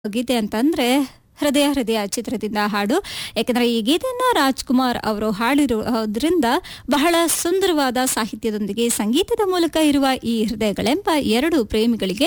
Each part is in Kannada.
ಗೀತೆ ಅಂತಂದ್ರೆ ಹೃದಯ ಹೃದಯ ಚಿತ್ರದಿಂದ ಹಾಡು ಯಾಕಂದ್ರೆ ಈ ಗೀತೆಯನ್ನ ರಾಜ್ಕುಮಾರ್ ಅವರು ಹಾಡಿರೋದ್ರಿಂದ ಬಹಳ ಸುಂದರವಾದ ಸಾಹಿತ್ಯದೊಂದಿಗೆ ಸಂಗೀತದ ಮೂಲಕ ಇರುವ ಈ ಹೃದಯಗಳೆಂಬ ಎರಡು ಪ್ರೇಮಿಗಳಿಗೆ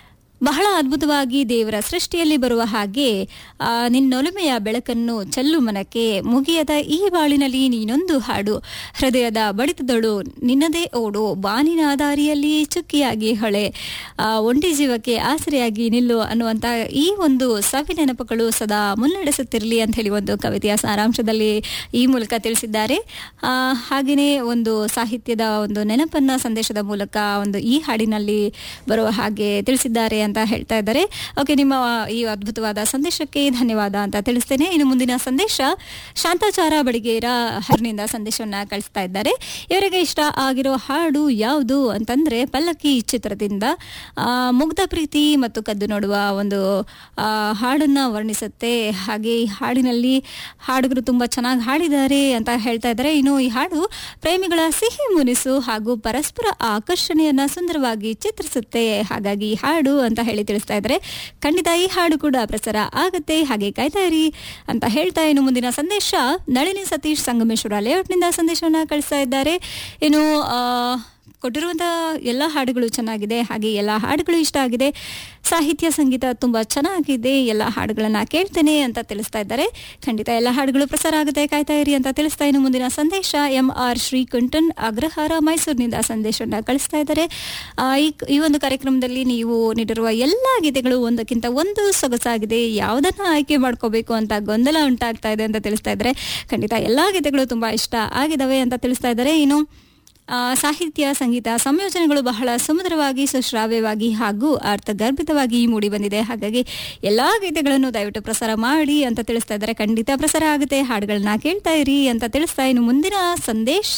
ಬಹಳ ಅದ್ಭುತವಾಗಿ ದೇವರ ಸೃಷ್ಟಿಯಲ್ಲಿ ಬರುವ ಹಾಗೆ ಆ, ನಿನ್ನೊಲುಮೆಯ ಬೆಳಕನ್ನು ಚೆಲ್ಲು ಮನಕ್ಕೆ ಮುಗಿಯದ ಈ ಬಾಳಿನಲ್ಲಿ ನೀನೊಂದು ಹಾಡು ಹೃದಯದ ಬಡಿತದಳು ನಿನ್ನದೇ ಓಡು ಬಾನಿನ ದಾರಿಯಲ್ಲಿ ಚುಕ್ಕಿಯಾಗಿ ಹೊಳೆ ಆ, ಒಂಟಿ ಜೀವಕ್ಕೆ ಆಸರೆಯಾಗಿ ನಿಲ್ಲು ಅನ್ನುವಂತ ಈ ಒಂದು ಸವಿ ನೆನಪುಗಳು ಸದಾ ಮುನ್ನಡೆಸುತ್ತಿರಲಿ ಅಂತ ಹೇಳಿ ಒಂದು ಕವಿತೆಯ ಸಾರಾಂಶದಲ್ಲಿ ಈ ಮೂಲಕ ತಿಳಿಸಿದ್ದಾರೆ ಆ, ಹಾಗೆಯೇ ಒಂದು ಸಾಹಿತ್ಯದ ಒಂದು ನೆನಪನ್ನ ಸಂದೇಶದ ಮೂಲಕ ಒಂದು ಈ ಹಾಡಿನಲ್ಲಿ ಬರುವ ಹಾಗೆ ತಿಳಿಸಿದ್ದಾರೆ ಅಂತ ಹೇಳ್ತಾ ಇದ್ದಾರೆ ಓಕೆ ನಿಮ್ಮ ಈ ಅದ್ಭುತವಾದ ಸಂದೇಶಕ್ಕೆ ಧನ್ಯವಾದ ಅಂತ ತಿಳಿಸ್ತೇನೆ ಇನ್ನು ಮುಂದಿನ ಸಂದೇಶ ಶಾಂತಾಚಾರ ಬಡಿಗೇರ ಹರಿನಿಂದ ಸಂದೇಶವನ್ನ ಕಳಿಸ್ತಾ ಇದ್ದಾರೆ ಇವರಿಗೆ ಇಷ್ಟ ಆಗಿರೋ ಹಾಡು ಯಾವುದು ಅಂತಂದ್ರೆ ಪಲ್ಲಕ್ಕಿ ಚಿತ್ರದಿಂದ ಆ, ಮುಗ್ಧ ಪ್ರೀತಿ ಮತ್ತು ಕದ್ದು ನೋಡುವ ಒಂದು ಆ, ಹಾಡನ್ನ ವರ್ಣಿಸುತ್ತೆ ಹಾಗೆ ಈ ಹಾಡಿನಲ್ಲಿ ಹಾಡುಗರು ತುಂಬಾ ಚೆನ್ನಾಗಿ ಹಾಡಿದ್ದಾರೆ ಅಂತ ಹೇಳ್ತಾ ಇದ್ದಾರೆ ಇನ್ನು ಈ ಹಾಡು ಪ್ರೇಮಿಗಳ ಸಿಹಿ ಮುನಿಸು ಹಾಗೂ ಪರಸ್ಪರ ಆಕರ್ಷಣೆಯನ್ನ ಸುಂದರವಾಗಿ ಚಿತ್ರಿಸುತ್ತೆ ಹಾಗಾಗಿ ಈ ಹಾಡು ಅಂತ ಹೇಳಿ ತಿಳಿಸ್ತಾ ಇದ್ದಾರೆ ಖಂಡಿತ ಈ ಹಾಡು ಕೂಡ ಪ್ರಸಾರ ಆಗುತ್ತೆ ಹಾಗೆ ಕಾಯ್ತಾ ಇರಿ ಅಂತ ಹೇಳ್ತಾ ಇನ್ನು ಮುಂದಿನ ಸಂದೇಶ ನಳಿನಿ ಸತೀಶ್ ಸಂಗಮೇಶ್ವರ ಲೇಔಟ್ನಿಂದ ಸಂದೇಶವನ್ನ ಕಳಿಸ್ತಾ ಇದ್ದಾರೆ ಇನ್ನು ಆ, ಕೊಟ್ಟಿರುವಂತಹ ಎಲ್ಲ ಹಾಡುಗಳು ಚೆನ್ನಾಗಿದೆ ಹಾಗೆ ಎಲ್ಲ ಹಾಡುಗಳು ಇಷ್ಟ ಆಗಿದೆ ಸಾಹಿತ್ಯ ಸಂಗೀತ ತುಂಬಾ ಚೆನ್ನಾಗಿದೆ ಎಲ್ಲ ಹಾಡುಗಳನ್ನ ಕೇಳ್ತೇನೆ ಅಂತ ತಿಳಿಸ್ತಾ ಇದ್ದಾರೆ ಖಂಡಿತ ಎಲ್ಲ ಹಾಡುಗಳು ಪ್ರಸಾರ ಆಗುತ್ತೆ ಕಾಯ್ತಾ ಇರಿ ಅಂತ ತಿಳಿಸ್ತಾ ಇನ್ನು ಮುಂದಿನ ಸಂದೇಶ ಎಂ ಆರ್ ಶ್ರೀಕಂಠನ್ ಅಗ್ರಹಾರ ಮೈಸೂರಿನಿಂದ ಸಂದೇಶವನ್ನ ಕಳಿಸ್ತಾ ಇದ್ದಾರೆ ಆ, ಈ ಈ ಒಂದು ಕಾರ್ಯಕ್ರಮದಲ್ಲಿ ನೀವು ನೀಡಿರುವ ಎಲ್ಲ ಗೀತೆಗಳು ಒಂದಕ್ಕಿಂತ ಒಂದು ಸೊಗಸಾಗಿದೆ ಯಾವುದನ್ನ ಆಯ್ಕೆ ಮಾಡ್ಕೋಬೇಕು ಅಂತ ಗೊಂದಲ ಉಂಟಾಗ್ತಾ ಇದೆ ಅಂತ ತಿಳಿಸ್ತಾ ಇದ್ದಾರೆ ಖಂಡಿತ ಎಲ್ಲಾ ಗೀತೆಗಳು ತುಂಬಾ ಇಷ್ಟ ಆಗಿದಾವೆ ಅಂತ ತಿಳಿಸ್ತಾ ಇದ್ದಾರೆ ಇನ್ನು ಆ, ಸಾಹಿತ್ಯ ಸಂಗೀತ ಸಂಯೋಜನೆಗಳು ಬಹಳ ಸುಮಧುರವಾಗಿ ಸುಶ್ರಾವ್ಯವಾಗಿ ಹಾಗೂ ಅರ್ಥಗರ್ಭಿತವಾಗಿ ಮೂಡಿ ಬಂದಿದೆ ಹಾಗಾಗಿ ಎಲ್ಲಾ ಗೀತೆಗಳನ್ನು ದಯವಿಟ್ಟು ಪ್ರಸಾರ ಮಾಡಿ ಅಂತ ತಿಳಿಸ್ತಾ ಇದ್ದಾರೆ ಖಂಡಿತ ಪ್ರಸಾರ ಆಗುತ್ತೆ ಹಾಡುಗಳನ್ನ ಕೇಳ್ತಾ ಇರಿ ಅಂತ ತಿಳಿಸ್ತಾ ಇನ್ನು ಮುಂದಿನ ಸಂದೇಶ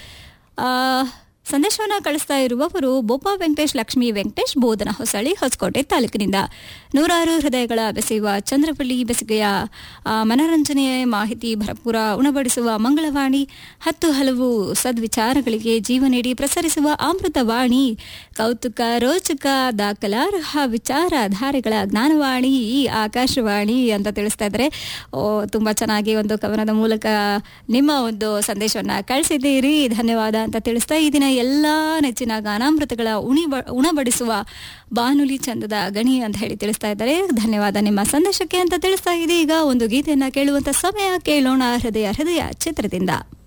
ಆ, ಸಂದೇಶವನ್ನ ಕಳಿಸ್ತಾ ಇರುವವರು ಬೋಪ ವೆಂಕಟೇಶ್ ಲಕ್ಷ್ಮೀ ವೆಂಕಟೇಶ್ ಬೋಧನ ಹೊಸಳಿ ಹೊಸಕೋಟೆ ತಾಲೂಕಿನಿಂದ ನೂರಾರು ಹೃದಯಗಳ ಬೆಸೆಯುವ ಚಂದ್ರಪಳ್ಳಿ ಬೆಸಿಗೆಯ ಆ, ಮನರಂಜನೆಯ ಮಾಹಿತಿ ಭರಪೂರ ಉಣಬಡಿಸುವ ಮಂಗಳವಾಣಿ ಹತ್ತು ಹಲವು ಸದ್ವಿಚಾರಗಳಿಗೆ ಜೀವ ನೀಡಿ ಪ್ರಸರಿಸುವ ಅಮೃತವಾಣಿ ಕೌತುಕ ರೋಚಕ ದಾಖಲಾರ್ಹ ವಿಚಾರಧಾರೆಗಳ ಜ್ಞಾನವಾಣಿ ಈ ಆಕಾಶವಾಣಿ ಅಂತ ತಿಳಿಸ್ತಾ ಇದ್ದಾರೆ ಓ ತುಂಬಾ ಚೆನ್ನಾಗಿ ಒಂದು ಕವನದ ಮೂಲಕ ನಿಮ್ಮ ಒಂದು ಸಂದೇಶವನ್ನ ಕಳಿಸಿದ್ದೀರಿ ಧನ್ಯವಾದ ಅಂತ ತಿಳಿಸ್ತಾ ಈ ದಿನ ಎಲ್ಲಾ ನೆಚ್ಚಿನ ಗಾನಾಮೃತಗಳ ಉಣಿ ಉಣಬಡಿಸುವ ಬಾನುಲಿ ಚಂದದ ಗಣಿ ಅಂತ ಹೇಳಿ ತಿಳಿಸ್ತಾ ಇದ್ದಾರೆ ಧನ್ಯವಾದ ನಿಮ್ಮ ಸಂದೇಶಕ್ಕೆ ಅಂತ ತಿಳಿಸ್ತಾ ಇದೆ ಈಗ ಒಂದು ಗೀತೆಯನ್ನ ಕೇಳುವಂತ ಸಮಯ ಕೇಳೋಣ ಹೃದಯ ಹೃದಯ ಚಿತ್ರದಿಂದ